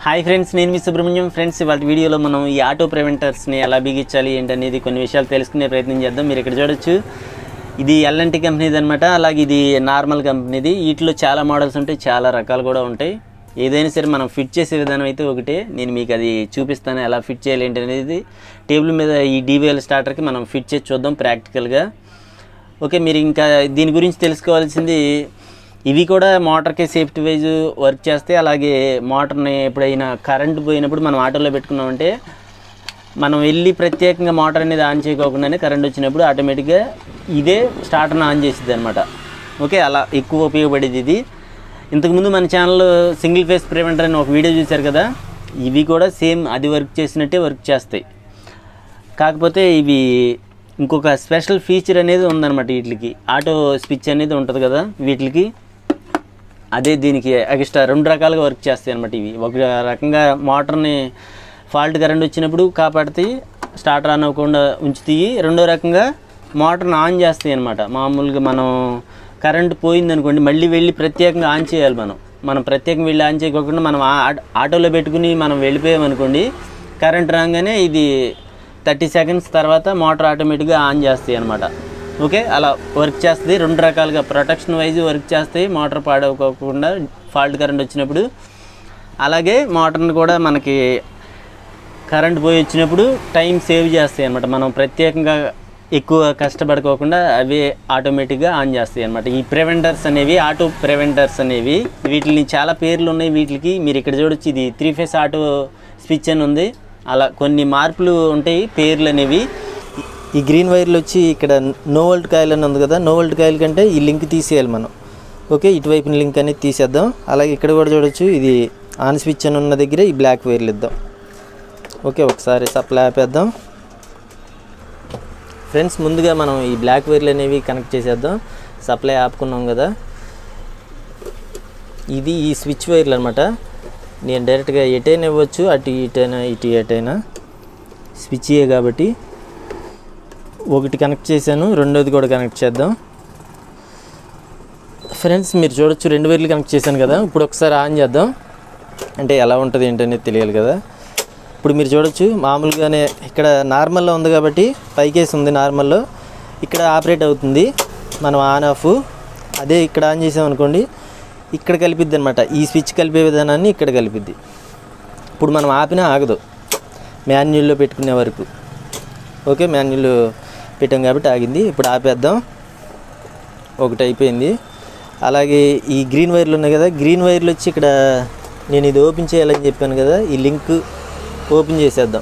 hi friends నేను మీ Subrahmanyam friends ఇవాళ వీడియోలో మనం ఈ ఆటో ప్రివెంటర్స్ని ఎలా బిగించాలి ఏంటనేది కొన్ని విషయాలు తెలుసుకునే ప్రయత్నం చేద్దాం మీరు ఇక్కడ చూడొచ్చు ఇది ఎల్ఎన్టీ కంపెనీది అనమాట అలాగే ఇది నార్మల్ కంపెనీది వీటిలో చాలా మోడల్స్ ఉంటాయి చాలా రకాలు కూడా ఉంటాయి ఏదైనా సరే మనం ఫిట్ చేసే విధానం అయితే ఒకటే నేను మీకు అది చూపిస్తాను ఎలా ఫిట్ చేయాలి ఏంటి అనేది టేబుల్ మీద ఈ డీవీఎల్ స్టార్టర్కి మనం ఫిట్ చేసి చూద్దాం ప్రాక్టికల్గా ఓకే మీరు ఇంకా దీని గురించి తెలుసుకోవాల్సింది ఇవి కూడా మోటార్కి సేఫ్టీ వైజ్ వర్క్ చేస్తే అలాగే మోటార్ని ఎప్పుడైనా కరెంట్ పోయినప్పుడు మనం ఆటోలో పెట్టుకున్నామంటే మనం వెళ్ళి ప్రత్యేకంగా మోటార్ అనేది ఆన్ చేయకోకుండానే కరెంట్ వచ్చినప్పుడు ఆటోమేటిక్గా ఇదే స్టార్టర్ని ఆన్ చేసిద్ది అనమాట ఓకే అలా ఎక్కువ ఉపయోగపడేది ఇది ఇంతకుముందు మన ఛానల్లో సింగిల్ ఫేస్ ప్రివెంటర్ అని ఒక వీడియో చూశారు కదా ఇవి కూడా సేమ్ అది వర్క్ చేసినట్టే వర్క్ చేస్తాయి కాకపోతే ఇవి ఇంకొక స్పెషల్ ఫీచర్ అనేది ఉందన్నమాట వీటికి ఆటో స్విచ్ అనేది ఉంటుంది కదా వీటికి అదే దీనికి ఎక్స్ట్రా రెండు రకాలుగా వర్క్ చేస్తాయి అనమాట ఇవి ఒక రకంగా మోటార్ని ఫాల్ట్ కరెంట్ వచ్చినప్పుడు కాపాడుతాయి స్టార్టర్ ఆన్ అవ్వకుండా ఉంచుతాయి రెండో రకంగా మోటార్ని ఆన్ చేస్తాయి అనమాట మామూలుగా మనం కరెంట్ పోయింది అనుకోండి మళ్ళీ వెళ్ళి ప్రత్యేకంగా ఆన్ చేయాలి మనం మనం ప్రత్యేకంగా వెళ్ళి ఆన్ చేయకోకుండా మనం ఆ- ఆటోలో పెట్టుకుని మనం వెళ్ళిపోయాం అనుకోండి కరెంట్ రాగానే ఇది థర్టీ సెకండ్స్ తర్వాత మోటార్ ఆటోమేటిక్గా ఆన్ చేస్తాయి అనమాట ఓకే అలా వర్క్ చేస్తుంది రెండు రకాలుగా ప్రొటెక్షన్ వైజ్ వర్క్ చేస్తాయి మోటార్ పాడవకోకుండా ఫాల్ట్ కరెంట్ వచ్చినప్పుడు అలాగే మోటార్ని కూడా మనకి కరెంట్ పోయి వచ్చినప్పుడు టైం సేవ్ చేస్తాయి అనమాట మనం ప్రత్యేకంగా ఎక్కువ కష్టపడుకోకుండా అవే ఆటోమేటిక్గా ఆన్ చేస్తాయి అనమాట ఈ ప్రివెంటర్స్ అనేవి ఆటో ప్రివెంటర్స్ అనేవి వీటిని చాలా పేర్లు ఉన్నాయి వీటికి మీరు ఇక్కడ చూడొచ్చు ఇది త్రీ ఫేస్ ఆటో స్విచ్ అని ఉంది అలా కొన్ని మార్పులు ఉంటాయి పేర్లు అనేవి ఈ గ్రీన్ వైర్లు వచ్చి ఇక్కడ నో వోల్ట్ కాయిల్ అని ఉంది కదా నో వోల్ట్ కాయిల్ కంటే ఈ లింక్ తీసేయాలి మనం ఓకే ఇటువైపున లింక్ అనేది తీసేద్దాం అలాగే ఇక్కడ కూడా చూడొచ్చు ఇది ఆన్ స్విచ్ అని ఉన్న దగ్గర ఈ బ్లాక్ వైర్లు ఇద్దాం ఓకే ఒకసారి సప్లై ఆపేద్దాం ఫ్రెండ్స్ ముందుగా మనం ఈ బ్లాక్ వైర్లు అనేవి కనెక్ట్ చేసేద్దాం సప్లై ఆపుకున్నాం కదా ఇది ఈ స్విచ్ వైర్లు అనమాట నేను డైరెక్ట్గా ఎటైనా ఇవ్వచ్చు అటు ఇటైనా ఇటు ఎటైనా స్విచ్ కాబట్టి ఒకటి కనెక్ట్ చేశాను రెండోది కూడా కనెక్ట్ చేద్దాం ఫ్రెండ్స్ మీరు చూడొచ్చు రెండు వైర్లు కనెక్ట్ చేశాను కదా ఇప్పుడు ఒకసారి ఆన్ చేద్దాం అంటే ఎలా ఉంటుంది ఏంటనేది తెలియాలి కదా ఇప్పుడు మీరు చూడొచ్చు మామూలుగానే ఇక్కడ నార్మల్లో ఉంది కాబట్టి పైకేసి ఉంది నార్మల్లో ఇక్కడ ఆపరేట్ అవుతుంది మనం ఆన్ ఆఫ్ అదే ఇక్కడ ఆన్ చేసాం అనుకోండి ఇక్కడ కలిపిద్ది అనమాట ఈ స్విచ్ కలిపే విధానాన్ని ఇక్కడ కలిపిద్ది ఇప్పుడు మనం ఆపినా ఆగదు మాన్యుల్లో పెట్టుకునే వరకు ఓకే మాన్యుల్ పెట్టాం కాబట్టి ఆగింది ఇప్పుడు ఆపేద్దాం ఒకటి అయిపోయింది అలాగే ఈ గ్రీన్ వైర్లు ఉన్నాయి కదా గ్రీన్ వైర్లు వచ్చి ఇక్కడ నేను ఇది ఓపెన్ చేయాలని చెప్పాను కదా ఈ లింక్ ఓపెన్ చేసేద్దాం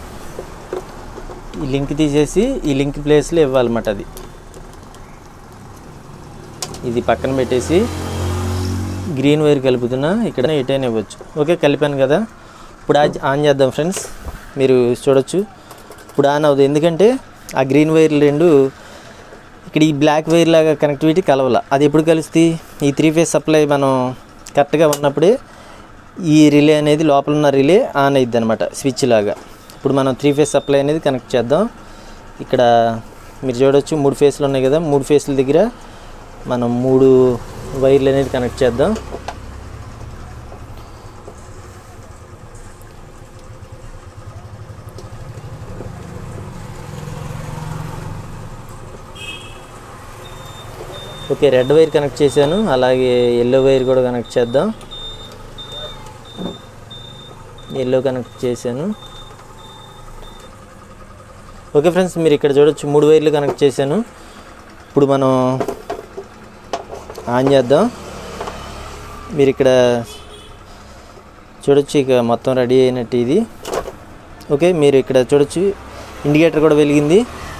ఈ లింక్ తీసేసి ఈ లింక్ ప్లేస్లో ఇవ్వాలన్నమాట అది ఇది పక్కన పెట్టేసి గ్రీన్ వైర్ కలుపుతున్నా ఇక్కడ ఎటైనా ఇవ్వచ్చు ఓకే కలిపాను కదా ఇప్పుడు ఆ- ఆన్ చేద్దాం ఫ్రెండ్స్ మీరు చూడొచ్చు ఇప్పుడు ఆన్ అవుతుంది ఎందుకంటే ఆ గ్రీన్ వైర్ రెండు ఇక్కడ ఈ బ్లాక్ వైర్ లాగా కనెక్టివిటీ కలవాల అది ఎప్పుడు కలుస్తుంది ఈ త్రీ ఫేస్ సప్లై మనం కరెక్ట్గా ఉన్నప్పుడే ఈ రిలే అనేది లోపల ఉన్న రిలే ఆన్ అయ్యిద్ది అనమాట స్విచ్ లాగా ఇప్పుడు మనం త్రీ ఫేస్ సప్లై అనేది కనెక్ట్ చేద్దాం ఇక్కడ మీరు చూడొచ్చు మూడు ఫేస్లు ఉన్నాయి కదా మూడు ఫేస్ల దగ్గర మనం మూడు వైర్లు అనేది కనెక్ట్ చేద్దాం ఓకే రెడ్ వైర్ కనెక్ట్ చేశాను అలాగే ఎల్లో వైర్ కూడా కనెక్ట్ చేద్దాం ఎల్లో కనెక్ట్ చేశాను ఓకే ఫ్రెండ్స్ మీరు ఇక్కడ చూడొచ్చు మూడు వైర్లు కనెక్ట్ చేశాను ఇప్పుడు మనం ఆన్ చేద్దాం మీరు ఇక్కడ చూడొచ్చు ఇక మొత్తం రెడీ అయినట్టు ఇది ఓకే మీరు ఇక్కడ చూడొచ్చు ఇండికేటర్ కూడా వెలిగింది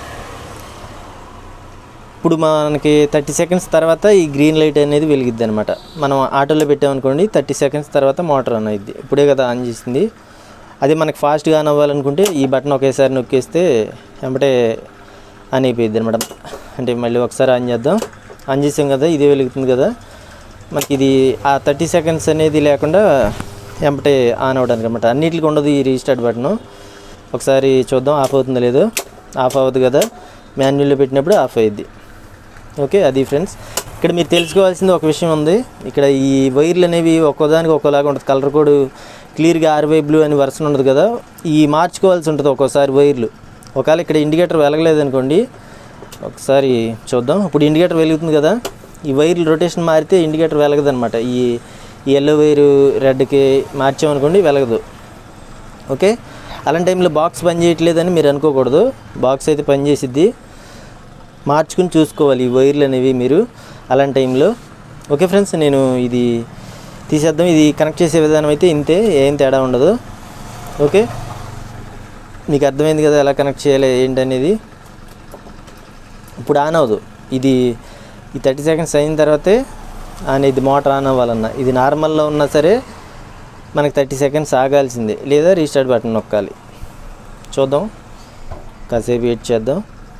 ఇప్పుడు మనకి థర్టీ సెకండ్స్ తర్వాత ఈ గ్రీన్ లైట్ అనేది వెలిగిద్ది అనమాట మనం ఆటోలో పెట్టామనుకోండి థర్టీ సెకండ్స్ తర్వాత మోటార్ ఆన్ అయింది ఇప్పుడే కదా ఆన్ చేసింది అదే మనకి ఫాస్ట్గా ఆన్ అవ్వాలనుకుంటే ఈ బటన్ ఒకేసారి నొక్కేస్తే వెంబటే ఆన్ అయిపోయింది అనమాట అంటే మళ్ళీ ఒకసారి ఆన్ చేద్దాం ఆన్ చేసాం కదా ఇదే వెలుగుతుంది కదా మనకి ఇది ఆ థర్టీ సెకండ్స్ అనేది లేకుండా వెంబటే ఆన్ అవ్వడానికి అనమాట అన్నిటికి ఉండదు ఈ రీస్టార్ట్ బటన్ ఒకసారి చూద్దాం ఆఫ్ అవుతుందో లేదో ఆఫ్ అవ్వదు కదా మాన్యువల్లో పెట్టినప్పుడు ఆఫ్ అయ్యిద్ది ఓకే అది ఫ్రెండ్స్ ఇక్కడ మీరు తెలుసుకోవాల్సింది ఒక విషయం ఉంది ఇక్కడ ఈ వైర్లు అనేవి ఒక్కోదానికి ఒక్కోలాగా ఉంటుంది కలర్ కోడ్ క్లియర్గా ఆర్వై బ్లూ అని వర్షన్ ఉండదు కదా ఈ మార్చుకోవాల్సి ఉంటుంది ఒక్కోసారి వైర్లు ఒకవేళ ఇక్కడ ఇండికేటర్ వెలగలేదు అనుకోండి ఒకసారి చూద్దాం ఇప్పుడు ఇండికేటర్ వెలుగుతుంది కదా ఈ వైర్లు రొటేషన్ మారితే ఇండికేటర్ వెలగదు అనమాట ఈ ఎల్లో వైరు రెడ్కి మార్చామనుకోండి వెలగదు ఓకే అలాంటి టైంలో బాక్స్ పని చేయట్లేదని మీరు అనుకోకూడదు బాక్స్ అయితే పని చేసిద్ది మార్చుకుని చూసుకోవాలి ఈ వైర్లు అనేవి మీరు అలాంటి టైంలో ఓకే ఫ్రెండ్స్ నేను ఇది తీసేద్దాం ఇది కనెక్ట్ చేసే విధానం అయితే ఇంతే ఏం తేడా ఉండదు ఓకే మీకు అర్థమైంది కదా ఎలా కనెక్ట్ చేయాలి ఏంటనేది ఇప్పుడు ఆన్ అవ్వదు ఇది ఈ థర్టీ సెకండ్స్ అయిన తర్వాతే ఆన్ ఇది మోటార్ ఆన్ అవ్వాలన్న ఇది నార్మల్లో ఉన్నా సరే మనకి థర్టీ సెకండ్స్ ఆగాల్సిందే లేదా రీస్టార్ట్ బటన్ నొక్కాలి చూద్దాం కాసేపు వెయిట్ చేద్దాం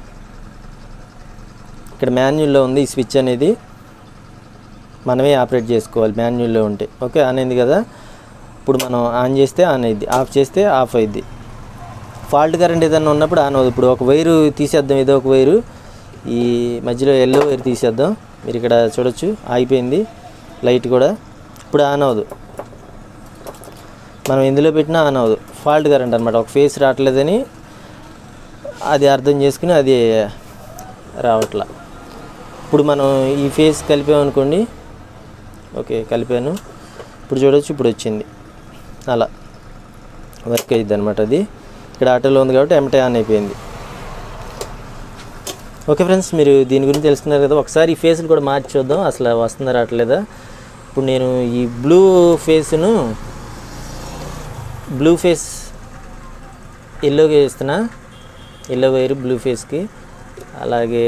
ఇక్కడ మాన్యువల్లో ఉంది ఈ స్విచ్ అనేది మనమే ఆపరేట్ చేసుకోవాలి మాన్యువల్లో ఉంటే ఓకే ఆన్ అయింది కదా ఇప్పుడు మనం ఆన్ చేస్తే ఆన్ అయింది ఆఫ్ చేస్తే ఆఫ్ అయింది ఫాల్ట్ కరెంట్ ఏదైనా ఉన్నప్పుడు ఆన్ అవ్వదు ఇప్పుడు ఒక వైరు తీసేద్దాం ఏదో ఒక వైరు ఈ మధ్యలో ఎల్లో వైర్ తీసేద్దాం మీరు ఇక్కడ చూడొచ్చు ఆగిపోయింది లైట్ కూడా ఇప్పుడు ఆన్ అవ్వదు మనం ఎందులో పెట్టినా ఆన్ అవ్వదు ఫాల్ట్ కరెంట్ అనమాట ఒక ఫేస్ రావట్లేదని అది అర్థం చేసుకుని అది రావట్లా ఇప్పుడు మనం ఈ ఫేస్ కలిపామనుకోండి ఓకే కలిపాను ఇప్పుడు చూడొచ్చు ఇప్పుడు వచ్చింది అలా వర్క్ అయ్యిద్ది అనమాట అది ఇక్కడ ఆటోలో ఉంది కాబట్టి ఎమటే ఆన్ అయిపోయింది ఓకే ఫ్రెండ్స్ మీరు దీని గురించి తెలుసుకున్నారు కదా ఒకసారి ఈ ఫేస్లు కూడా మార్చి చూద్దాం అసలు వస్తుందా రావట్లేదా ఇప్పుడు నేను ఈ బ్లూ ఫేస్ను బ్లూ ఫేస్ ఎల్లోకి వేస్తున్నా ఎల్లో వైరు బ్లూ ఫేస్కి అలాగే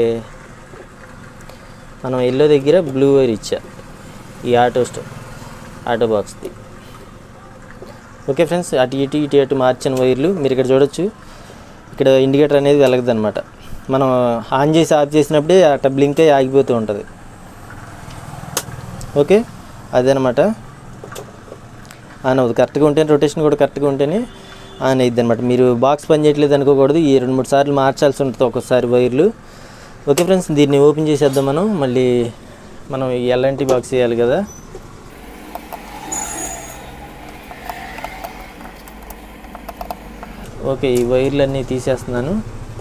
మనం ఎల్లో దగ్గర బ్లూ వైర్ ఇచ్చా ఈ ఆటో స్టో ఆటో బాక్స్ది ఓకే ఫ్రెండ్స్ అటు ఇటు ఇటు అటు మార్చిన వైర్లు మీరు ఇక్కడ చూడొచ్చు ఇక్కడ ఇండికేటర్ అనేది వెలగదు అనమాట మనం ఆన్ చేసి ఆఫ్ చేసినప్పుడే అట్ట బ్లింక్ అయ్యి ఆగిపోతూ ఉంటుంది ఓకే అదనమాట ఆన్ అవుతుంది కరెక్ట్గా ఉంటేనే రొటేషన్ కూడా కరెక్ట్గా ఉంటేనే ఆన్ అయ్యిద్ది అనమాట మీరు బాక్స్ పని చేయట్లేదు అనుకోకూడదు ఈ రెండు మూడు సార్లు మార్చాల్సి ఉంటుంది ఒక్కొక్కసారి వైర్లు ఓకే ఫ్రెండ్స్ దీన్ని ఓపెన్ చేసేద్దాం మనం మళ్ళీ మనం ఈ ఎల్ఎన్టీ బాక్స్ చేయాలి కదా ఓకే ఈ వైర్లన్నీ తీసేస్తున్నాను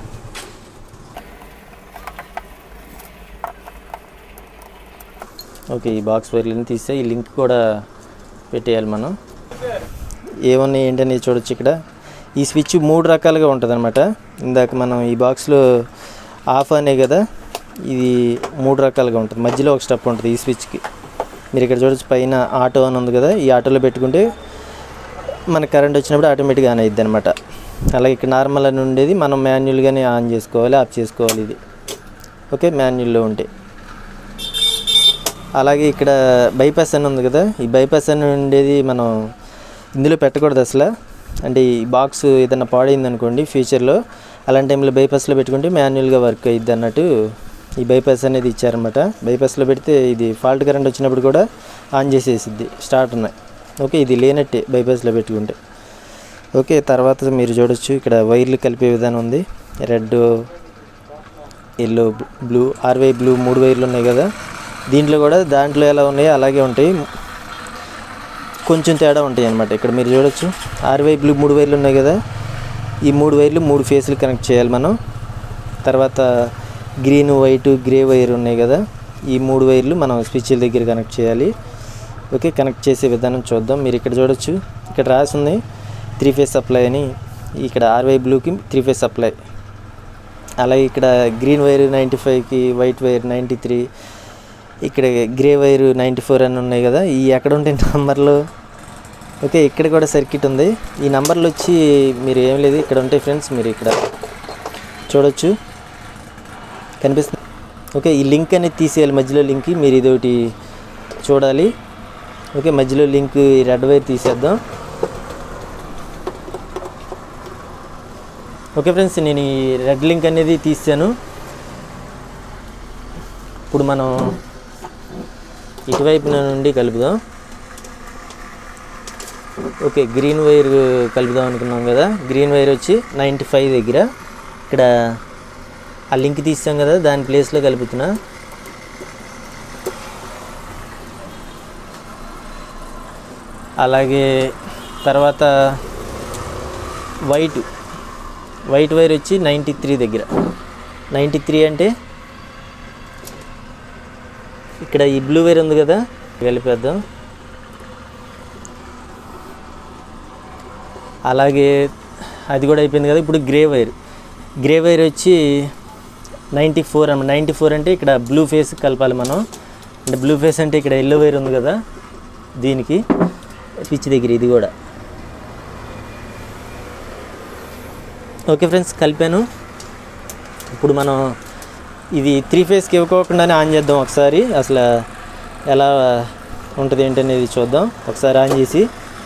ఓకే ఈ బాక్స్ వైర్లన్నీ తీస్తే ఈ లింక్ కూడా పెట్టేయాలి మనం ఏమన్నాయి ఏంటనేది చూడొచ్చు ఇక్కడ ఈ స్విచ్ మూడు రకాలుగా ఉంటుంది అనమాట ఇందాక మనం ఈ బాక్స్లో ఆఫ్ అనే కదా ఇది మూడు రకాలుగా ఉంటుంది మధ్యలో ఒక స్టెప్ ఉంటుంది ఈ స్విచ్కి మీరు ఇక్కడ చూడొచ్చు పైన ఆటో అని ఉంది కదా ఈ ఆటోలో పెట్టుకుంటే మనకి కరెంట్ వచ్చినప్పుడు ఆటోమేటిక్గా ఆన్ అయ్యిద్ది అనమాట అలాగే ఇక్కడ నార్మల్ అని ఉండేది మనం మాన్యువల్గానే ఆన్ చేసుకోవాలి ఆఫ్ చేసుకోవాలి ఇది ఓకే మాన్యువల్లో ఉంటే అలాగే ఇక్కడ బైపాస్ అని ఉంది కదా ఈ బైపాస్ అని ఉండేది మనం ఇందులో పెట్టకూడదు అసలు అంటే ఈ బాక్స్ ఏదైనా పాడైంది అనుకోండి ఫ్యూచర్లో అలాంటి టైంలో బైపాస్లో పెట్టుకుంటే మాన్యువల్గా వర్క్ అయ్యిద్ది అన్నట్టు ఈ బైపాస్ అనేది ఇచ్చారన్నమాట బైపాస్లో పెడితే ఇది ఫాల్ట్ కరెంట్ వచ్చినప్పుడు కూడా ఆన్ చేసేసిద్ది స్టార్ట్ ఉన్నాయి ఓకే ఇది లేనట్టే బైపాస్లో పెట్టుకుంటే ఓకే తర్వాత మీరు చూడొచ్చు ఇక్కడ వైర్లు కలిపే విధానం ఉంది red yellow blue R Y blue మూడు వైర్లు ఉన్నాయి కదా దీంట్లో కూడా దాంట్లో ఎలా ఉన్నాయో అలాగే ఉంటాయి కొంచెం తేడా ఉంటాయి అన్నమాట ఇక్కడ మీరు చూడొచ్చు ఆర్వై బ్లూ మూడు వైర్లు ఉన్నాయి కదా ఈ మూడు వైర్లు మూడు ఫేస్లు కనెక్ట్ చేయాలి మనం తర్వాత గ్రీన్ వైట్ గ్రే వైర్ ఉన్నాయి కదా ఈ మూడు వైర్లు మనం స్విచ్ల దగ్గర కనెక్ట్ చేయాలి ఓకే కనెక్ట్ చేసే విధానం చూద్దాం మీరు ఇక్కడ చూడొచ్చు ఇక్కడ రాసి ఉంది త్రీ ఫేస్ సప్లై అని ఇక్కడ ఆర్వై బ్లూకి త్రీ ఫేస్ సప్లై అలాగే ఇక్కడ గ్రీన్ వైర్ నైంటీ ఫైవ్కి వైట్ వైర్ నైంటీ త్రీ ఇక్కడ గ్రే వైర్ నైంటీ ఫోర్ అని ఉన్నాయి కదా ఈ ఎక్కడ ఉంటాయి నంబర్లు ఓకే ఇక్కడ కూడా సర్క్యూట్ ఉంది ఈ నంబర్లు వచ్చి మీరు ఏం లేదు ఇక్కడ ఉంటాయి ఫ్రెండ్స్ మీరు ఇక్కడ చూడొచ్చు కనిపిస్తుంది ఓకే ఈ లింక్ అనేది తీసేయాలి మధ్యలో లింక్ మీరు ఇది ఒకటి చూడాలి ఓకే మధ్యలో లింక్ ఈ రెడ్ వైర్ తీసేద్దాం ఓకే ఫ్రెండ్స్ నేను ఈ రెడ్ లింక్ అనేది తీసాను ఇప్పుడు మనం ఇటువైపు నుండి కలుపుదాం ఓకే గ్రీన్ వైర్ కలుపుదాం అనుకున్నాం కదా గ్రీన్ వైర్ వచ్చి నైంటీ ఫైవ్ దగ్గర ఇక్కడ ఆ లింక్ తీసాం కదా దాని ప్లేస్లో కలుపుతున్నా అలాగే తర్వాత వైట్ వైట్ వైర్ వచ్చి నైంటీ త్రీ దగ్గర నైంటీ త్రీ అంటే ఇక్కడ ఈ బ్లూ వైర్ ఉంది కదా కలిపేద్దాం అలాగే అది కూడా అయిపోయింది కదా ఇప్పుడు గ్రే వైర్ గ్రే వైర్ వచ్చి నైంటీ ఫోర్ అన్నమాట నైంటీ ఫోర్ అంటే ఇక్కడ బ్లూ ఫేస్ కలపాలి మనం అంటే బ్లూ ఫేస్ అంటే ఇక్కడ ఎల్లో వైర్ ఉంది కదా దీనికి పిచ్ దగ్గర ఇది కూడా ఓకే ఫ్రెండ్స్ కలిపాను ఇప్పుడు మనం ఇది త్రీ ఫేస్కి ఇవ్వకోకుండానే ఆన్ చేద్దాం ఒకసారి అసలు ఎలా ఉంటుంది ఏంటనేది చూద్దాం ఒకసారి ఆన్ చేసి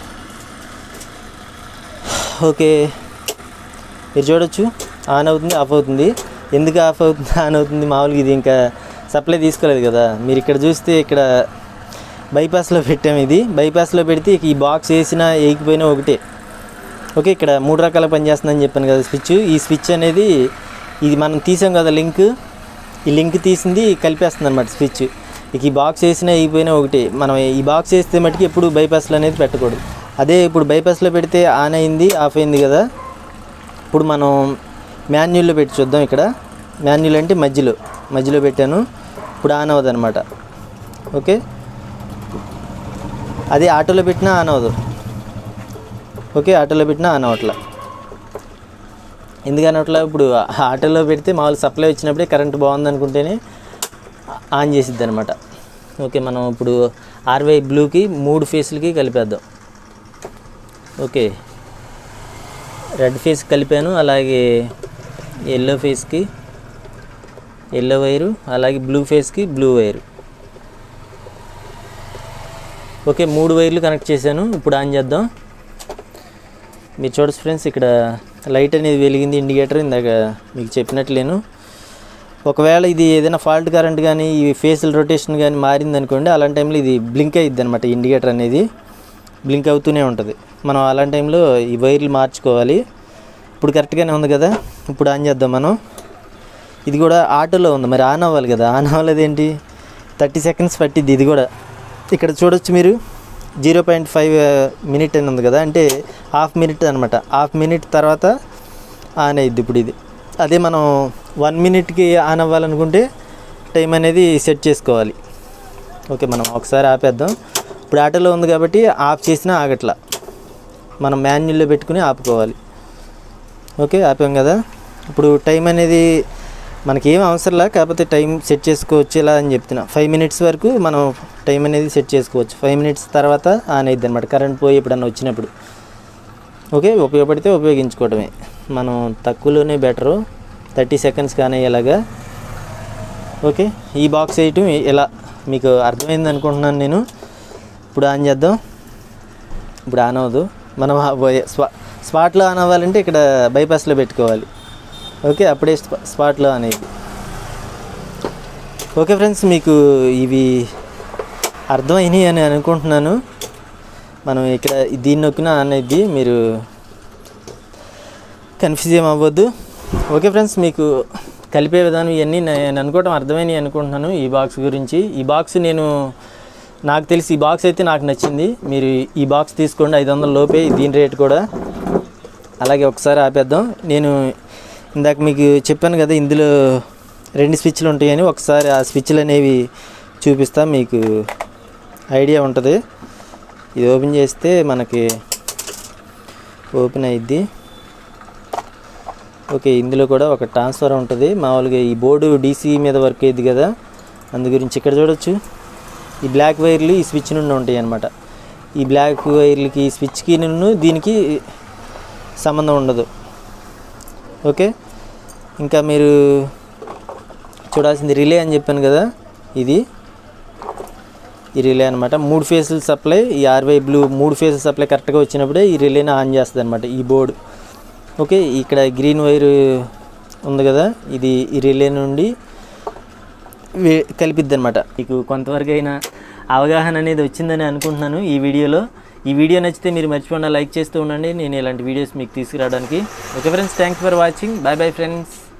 ఓకే మీరు చూడొచ్చు ఆన్ అవుతుంది ఆఫ్ అవుతుంది ఎందుకు ఆఫ్ అవుతుంది ఆన్ అవుతుంది మామూలుగా ఇది ఇంకా సప్లై తీసుకోలేదు కదా మీరు ఇక్కడ చూస్తే ఇక్కడ బైపాస్లో పెట్టాము ఇది బైపాస్లో పెడితే ఈ బాక్స్ వేసినా వేయకపోయినా ఒకటే ఓకే ఇక్కడ మూడు రకాల పనిచేస్తుందని చెప్పాను కదా స్విచ్ ఈ స్విచ్ అనేది ఇది మనం తీసాం కదా లింక్ ఈ లింక్ తీసింది కలిపేస్తుంది అనమాట స్విచ్ ఇక ఈ బాక్స్ వేసినా అయిపోయినా ఒకటి మనం ఈ బాక్స్ వేస్తే మటుకు ఎప్పుడు బైపాస్లో అనేది పెట్టకూడదు అదే ఇప్పుడు బైపాస్లో పెడితే ఆన్ అయింది ఆఫ్ అయింది కదా ఇప్పుడు మనం మాన్యుల్లో పెట్టి చూద్దాం ఇక్కడ మాన్యుల్ అంటే మధ్యలో మధ్యలో పెట్టాను ఇప్పుడు ఆన్ అవ్వదు అనమాట ఓకే అదే ఆటోలో పెట్టినా ఆన్ అవ్వదు ఓకే ఆటోలో పెట్టినా ఆన్ అవ్వట్లా ఎందుకని అట్లా ఇప్పుడు ఆటోలో పెడితే మామూలు సప్లై వచ్చినప్పుడే కరెంట్ బాగుంది అనుకుంటేనే ఆన్ చేసిద్ది అనమాట ఓకే మనం ఇప్పుడు ఆర్వై బ్లూకి మూడు ఫేస్లకి కలిపేద్దాం ఓకే రెడ్ ఫేస్ కలిపాను అలాగే ఎల్లో ఫేస్కి ఎల్లో వైరు అలాగే బ్లూ ఫేస్కి బ్లూ వైరు ఓకే మూడు వైర్లు కనెక్ట్ చేశాను ఇప్పుడు ఆన్ చేద్దాం మీరు చూడచ్చు ఫ్రెండ్స్ ఇక్కడ లైట్ అనేది వెలిగింది ఇండికేటర్ ఇందాక మీకు చెప్పినట్లేను ఒకవేళ ఇది ఏదైనా ఫాల్ట్ కరెంట్ కానీ ఈ ఫేసుల రొటేషన్ కానీ మారింది అనుకోండి అలాంటి టైంలో ఇది బ్లింక్ అయ్యిద్ది అనమాట ఇండికేటర్ అనేది బ్లింక్ అవుతూనే ఉంటుంది మనం అలాంటి టైంలో ఈ వైర్లు మార్చుకోవాలి ఇప్పుడు కరెక్ట్గానే ఉంది కదా ఇప్పుడు ఆన్ చేద్దాం మనం ఇది కూడా ఆటోలో ఉంది మరి ఆన్ అవ్వాలి కదా ఆన్ అవ్వలేదు ఏంటి థర్టీ సెకండ్స్ పట్టిద్ది ఇది కూడా ఇక్కడ చూడొచ్చు మీరు జీరో పాయింట్ ఫైవ్ మినిట్ అని ఉంది కదా అంటే హాఫ్ మినిట్ అనమాట హాఫ్ మినిట్ తర్వాత ఆన్ అయ్యిద్ది ఇప్పుడు ఇది అదే మనం వన్ మినిట్కి ఆన్ అవ్వాలనుకుంటే టైం అనేది సెట్ చేసుకోవాలి ఓకే మనం ఒకసారి ఆపేద్దాం ఇప్పుడు ఆటోలో ఉంది కాబట్టి ఆఫ్ చేసినా ఆగట్లా మనం మాన్యుల్లో పెట్టుకుని ఆపుకోవాలి ఓకే ఆపాం కదా ఇప్పుడు టైం అనేది మనకి ఏం అవసరంలా కాకపోతే టైం సెట్ చేసుకోవచ్చు ఇలా అని చెప్తున్నా ఫైవ్ మినిట్స్ వరకు మనం టైం అనేది సెట్ చేసుకోవచ్చు ఫైవ్ మినిట్స్ తర్వాత ఆన్ అయ్యిద్ది అనమాట కరెంట్ పోయి ఎప్పుడన్నా వచ్చినప్పుడు ఓకే ఉపయోగపడితే ఉపయోగించుకోవడమే మనం తక్కువలోనే బెటరు థర్టీ సెకండ్స్ కానీ ఇలాగా ఓకే ఈ బాక్స్ వేయటం ఇలా మీకు అర్థమైంది అనుకుంటున్నాను నేను ఇప్పుడు ఆన్ చేద్దాం ఇప్పుడు ఆన్ అవ్వదు మనం ఆ వై- స్పా స్పాట్లో ఆన్ అవ్వాలంటే ఇక్కడ బైపాస్లో పెట్టుకోవాలి ఓకే అప్పుడే స్పా స్పాట్లో ఆన్ అయ్యింది ఓకే ఫ్రెండ్స్ మీకు ఇవి అర్థమైనాయి అని అనుకుంటున్నాను మనం ఇక్కడ దీన్ని నొక్కిన ఆన్ అయ్యిద్ది మీరు కన్ఫ్యూజ్ ఏం అవ్వద్దు ఓకే ఫ్రెండ్స్ మీకు కలిపే విధానం ఇవన్నీ నేను అనుకోవటం అర్థమైనవి అనుకుంటున్నాను ఈ బాక్స్ గురించి ఈ బాక్స్ నేను నాకు తెలిసి ఈ బాక్స్ అయితే నాకు నచ్చింది మీరు ఈ బాక్స్ తీసుకోండి ఐదు వందల లోపే దీని రేట్ కూడా అలాగే ఒకసారి ఆపేద్దాం నేను ఇందాక మీకు చెప్పాను కదా ఇందులో రెండు స్విచ్లు ఉంటాయని ఒకసారి ఆ స్విచ్లు అనేవి చూపిస్తా మీకు ఐడియా ఉంటుంది ఇది ఓపెన్ చేస్తే మనకి ఓపెన్ అయ్యిద్ది ఓకే ఇందులో కూడా ఒక ట్రాన్స్ఫర్ ఉంటుంది మామూలుగా ఈ బోర్డు డీసీ మీద వర్క్ అయ్యింది కదా అందు గురించి ఇక్కడ చూడొచ్చు ఈ బ్లాక్ వైర్లు ఈ స్విచ్ నుండి ఉంటాయి అన్నమాట ఈ బ్లాక్ వైర్లకి ఈ స్విచ్కి నిన్ను దీనికి సంబంధం ఉండదు ఓకే ఇంకా మీరు చూడాల్సింది రిలే అని చెప్పాను కదా ఇది ఈ రిలే అనమాట మూడు ఫేసులు సప్లై ఈ ఆర్వై బ్లూ మూడు ఫేసుల సప్లై కరెక్ట్గా వచ్చినప్పుడే ఈ రిలేని ఆన్ చేస్తుంది అనమాట ఈ బోర్డు ఓకే ఇక్కడ గ్రీన్ వైర్ ఉంది కదా ఇది ఈ రిలే నుండి వే- కలిపిద్ది అనమాట మీకు కొంతవరకు అయినా అవగాహన అనేది వచ్చిందని అనుకుంటున్నాను ఈ వీడియోలో ఈ వీడియో నచ్చితే మీరు మర్చిపోకుండా లైక్ చేస్తూ ఉండండి నేను ఇలాంటి వీడియోస్ మీకు తీసుకురావడానికి okay friends thanks for watching bye bye friends